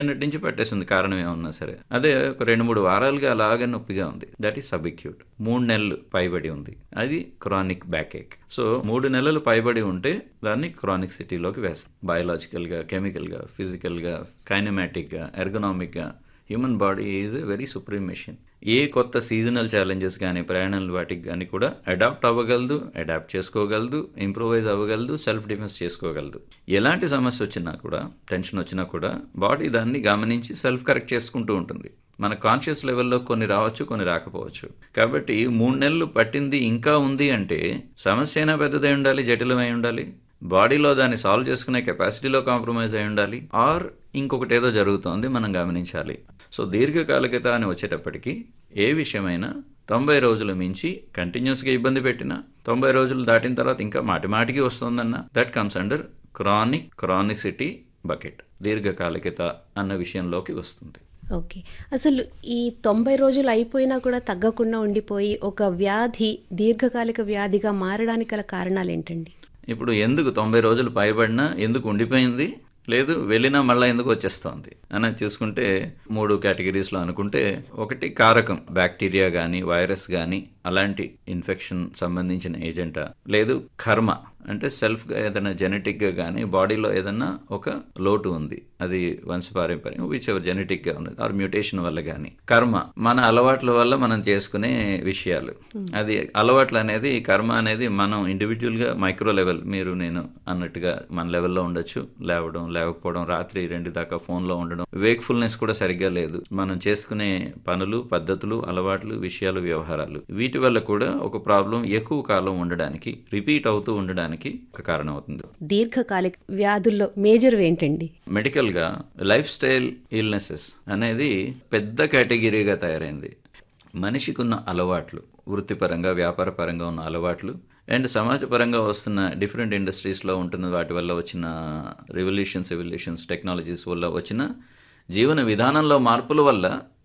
నిన్నటి నుంచి పట్టేసింది కారణం ఏమన్నా సరే అదే ఒక రెండు మూడు వారాలుగా అలాగే నొప్పిగా ఉంది దట్ ఈస్ సబ్ఇక్యూట్ మూడు నెలలు పైబడి ఉంది అది క్రానిక్ బ్యాక్ ఏక్ సో మూడు నెలలు పైబడి ఉంటే దాన్ని క్రానిక్ సిటీలోకి వేస్తాం బయలాజికల్గా కెమికల్గా ఫిజికల్గా కైనమాటిక్గా ఎర్గనామిక్గా human body is a very supreme machine ఏ కొత్త సీజనల్ ఛాలెంజెస్ కానీ ప్రయాణాలు వాటికి కానీ కూడా అడాప్ట్ అవ్వగలదు అడాప్ట్ చేసుకోగలదు ఇంప్రూవైజ్ అవ్వగలదు సెల్ఫ్ డిఫెన్స్ చేసుకోగలదు ఎలాంటి సమస్య వచ్చినా కూడా టెన్షన్ వచ్చినా కూడా బాడీ దాన్ని గమనించి సెల్ఫ్ కరెక్ట్ చేసుకుంటూ ఉంటుంది మన కాన్షియస్ లెవెల్లో కొన్ని రావచ్చు కొన్ని రాకపోవచ్చు కాబట్టి మూడు నెలలు పట్టింది ఇంకా ఉంది అంటే సమస్య అయినా పెద్దదై ఉండాలి జటిలమై ఉండాలి బాడీలో దాన్ని సాల్వ్ చేసుకునే కెపాసిటీలో కాంప్రమైజ్ అయి ఉండాలి ఆర్ ఇంకొకటి ఏదో జరుగుతోంది మనం గమనించాలి సో దీర్ఘకాలికత అని వచ్చేటప్పటికి ఏ విషయమైనా తొంభై రోజులు మించి కంటిన్యూస్గా ఇబ్బంది పెట్టినా తొంభై రోజులు దాటిన తర్వాత ఇంకా మాటి మాటికి వస్తుందన్న that comes under chronic chronicity bucket దీర్ఘకాలికత అన్న విషయంలోకి వస్తుంది ఓకే అసలు ఈ తొంభై రోజులు అయిపోయినా కూడా తగ్గకుండా ఉండిపోయి ఒక వ్యాధి దీర్ఘకాలిక వ్యాధిగా మారడానికి గల కారణాలు ఏంటండి ఇప్పుడు ఎందుకు తొంభై రోజులు పైబడినా ఎందుకు ఉండిపోయింది లేదు వెళ్ళినా మళ్ళీ ఎందుకు వచ్చేస్తోంది అని చూసుకుంటే మూడు కేటగిరీస్లో అనుకుంటే ఒకటి కారకం బ్యాక్టీరియా కానీ వైరస్ కానీ అలాంటి ఇన్ఫెక్షన్ సంబంధించిన ఏజెంటా లేదు కర్మ అంటే సెల్ఫ్గా ఏదైనా జెనెటిక్గా కానీ బాడీలో ఏదైనా ఒక లోటు ఉంది అది వంశపారంపర్యం విచ్ ఎవర్ జెనెటిక్గా ఉన్నది ఆర్ మ్యూటేషన్ వల్ల కానీ కర్మ మన అలవాట్ల వల్ల మనం చేసుకునే విషయాలు అది అలవాట్లు అనేది కర్మ అనేది మనం ఇండివిజువల్గా మైక్రో లెవెల్ మీరు నేను అన్నట్టుగా మన లెవెల్లో ఉండొచ్చు లేవడం లేవకపోవడం రాత్రి రెండు దాకా ఫోన్లో ఉండడం వేక్ఫుల్నెస్ కూడా సరిగ్గా లేదు మనం చేసుకునే పనులు పద్ధతులు అలవాట్లు విషయాలు వ్యవహారాలు వీటి వల్ల కూడా ఒక ప్రాబ్లం ఎక్కువ కాలం ఉండడానికి రిపీట్ అవుతూ ఉండడానికి ఒక కారణం అవుతుంది దీర్ఘకాలిక వ్యాధుల్లో మేజర్ ఏంటండి మెడికల్గా లైఫ్ స్టైల్ ఇల్నెసెస్ అనేది పెద్ద కేటగిరీగా తయారైంది మనిషికి ఉన్న అలవాట్లు వృత్తిపరంగా వ్యాపారపరంగా ఉన్న అలవాట్లు అండ్ సమాజపరంగా వస్తున్న డిఫరెంట్ ఇండస్ట్రీస్లో ఉంటున్న వాటి వల్ల వచ్చిన రెవల్యూషన్స్ ఎవల్యూషన్స్ టెక్నాలజీస్ వల్ల వచ్చిన జీవన విధానంలో మార్పుల వల్ల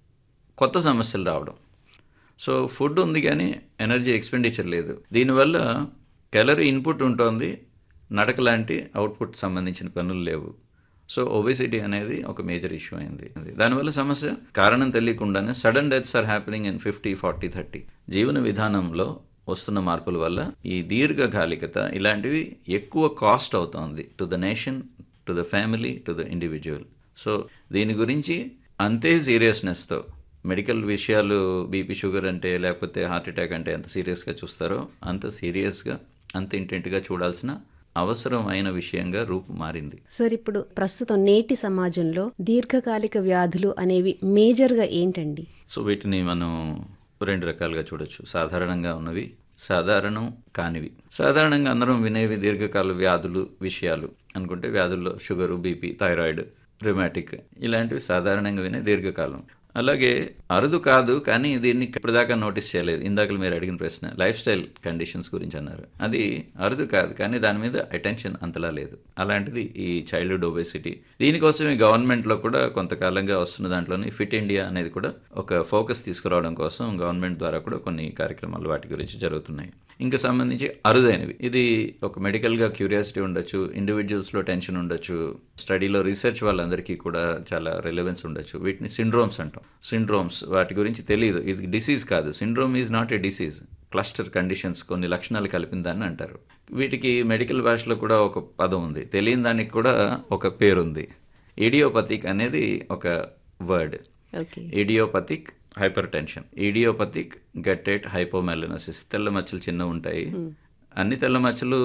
కొత్త సమస్యలు రావడం సో ఫుడ్ ఉంది కానీ ఎనర్జీ ఎక్స్పెండిచర్ లేదు దీనివల్ల క్యాలరీ ఇన్పుట్ ఉంటుంది నడక లాంటి అవుట్పుట్ సంబంధించిన పనులు లేవు సో ఒబెసిటీ అనేది ఒక మేజర్ ఇష్యూ అయింది దానివల్ల సమస్య కారణం తెలియకుండానే sudden deaths are happening in fifty forty thirty జీవన విధానంలో వస్తున్న మార్పుల వల్ల ఈ దీర్ఘకాలికత ఇలాంటివి ఎక్కువ కాస్ట్ అవుతోంది to the nation to the family to the individual so దీని గురించి అంతే సీరియస్నెస్తో మెడికల్ విషయాలు బీపీ షుగర్ అంటే లేకపోతే హార్ట్ అటాక్ అంటే ఎంత సీరియస్గా చూస్తారో అంత సీరియస్గా అంత ఇంటెంట్గా చూడాల్సిన అవసరమైన విషయంగా రూపు మారింది సార్ ఇప్పుడు ప్రస్తుతం నేటి సమాజంలో దీర్ఘకాలిక వ్యాధులు అనేవి మేజర్గా ఏంటండి సో వీటిని మనం రెండు రకాలుగా చూడొచ్చు సాధారణంగా ఉన్నవి సాధారణం కానివి సాధారణంగా అందరం వినేవి దీర్ఘకాల వ్యాధులు విషయాలు అనుకుంటే వ్యాధుల్లో షుగరు బీపీ థైరాయిడ్ రిమాటిక్ ఇలాంటివి సాధారణంగా వినే దీర్ఘకాలం అలాగే అరుదు కాదు కానీ దీన్ని ఇప్పటిదాకా నోటీస్ చేయలేదు ఇందాక మీరు అడిగిన ప్రశ్న లైఫ్ స్టైల్ కండిషన్స్ గురించి అన్నారు అది అరుదు కాదు కానీ దాని మీద అటెన్షన్ అంతలా లేదు అలాంటిది ఈ చైల్డ్హుడ్ ఒబేసిటీ దీనికోసం ఈ గవర్నమెంట్లో కూడా కొంతకాలంగా వస్తున్న దాంట్లోని ఫిట్ ఇండియా అనేది కూడా ఒక ఫోకస్ తీసుకురావడం కోసం గవర్నమెంట్ ద్వారా కూడా కొన్ని కార్యక్రమాలు వాటి గురించి జరుగుతున్నాయి ఇంకా సంబంధించి అరుదైనవి ఇది ఒక మెడికల్గా క్యూరియాసిటీ ఉండొచ్చు ఇండివిజువల్స్లో టెన్షన్ ఉండొచ్చు స్టడీలో రీసెర్చ్ వాళ్ళందరికీ కూడా చాలా రిలవెన్స్ ఉండొచ్చు వీటిని సిండ్రోమ్స్ అంటాం సిండ్రోమ్స్ వాటి గురించి తెలియదు ఇది డిసీజ్ కాదు syndrome is not a disease cluster conditions కొన్ని లక్షణాలు కలిపిన దాన్ని అంటారు వీటికి మెడికల్ భాషలో కూడా ఒక పదం ఉంది తెలియని దానికి కూడా ఒక పేరు ఉంది ఇడియోపతిక్ అనేది ఒక word okay idiopathic hypertension idiopathic guttate hypomelanosis తెల్ల మచ్చలు చిన్న ఉంటాయి అన్ని తెల్ల మచ్చలు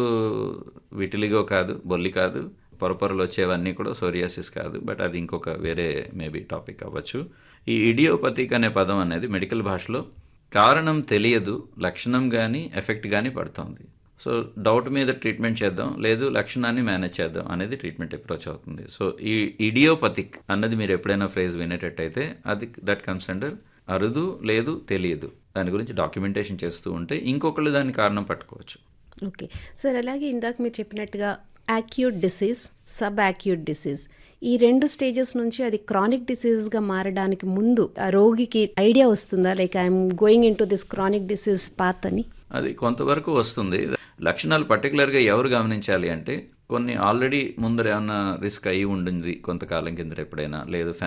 విటిలిగో కాదు బొల్లి కాదు పొరపొరలు వచ్చేవన్నీ కూడా సోరియాసిస్ కాదు బట్ అది ఇంకొక వేరే మేబీ టాపిక్ అవ్వచ్చు ఈ ఇడియోపతిక్ అనే పదం అనేది మెడికల్ భాషలో కారణం తెలియదు లక్షణం కానీ ఎఫెక్ట్ కానీ పడుతుంది సో డౌట్ మీద ట్రీట్మెంట్ చేద్దాం లేదు లక్షణాన్ని మేనేజ్ చేద్దాం అనేది ట్రీట్మెంట్ అప్రోచ్ అవుతుంది సో ఈ ఇడియోపతిక్ అన్నది మీరు ఎప్పుడైనా ఫ్రేజ్ వినేటట్టయితే అది దట్ కమ్స్ అండర్ అరుదు లేదు తెలియదు దాని గురించి డాక్యుమెంటేషన్ చేస్తూ ఉంటే ఇంకొకళ్ళు దాని కారణం పట్టుకోవచ్చు ఓకే సార్ అలాగే ఇందాక మీరు చెప్పినట్టుగా acute disease sub acute disease ఈ రెండు స్టేజెస్ నుంచి అది క్రానిక్ డిసీజ్గా మారడానికి ముందు ఆ రోగికి ఐడియా వస్తుందా like I'm going into this chronic disease path అని అది కొంతవరకు వస్తుంది లక్షణాలు పర్టికులర్గా ఎవరు గమనించాలి అంటే కొన్ని ఆల్రెడీ ముందర ఏమన్నా రిస్క్ అయి ఉండింది కొంతకాలం కింద ఎప్పుడైనా లేదు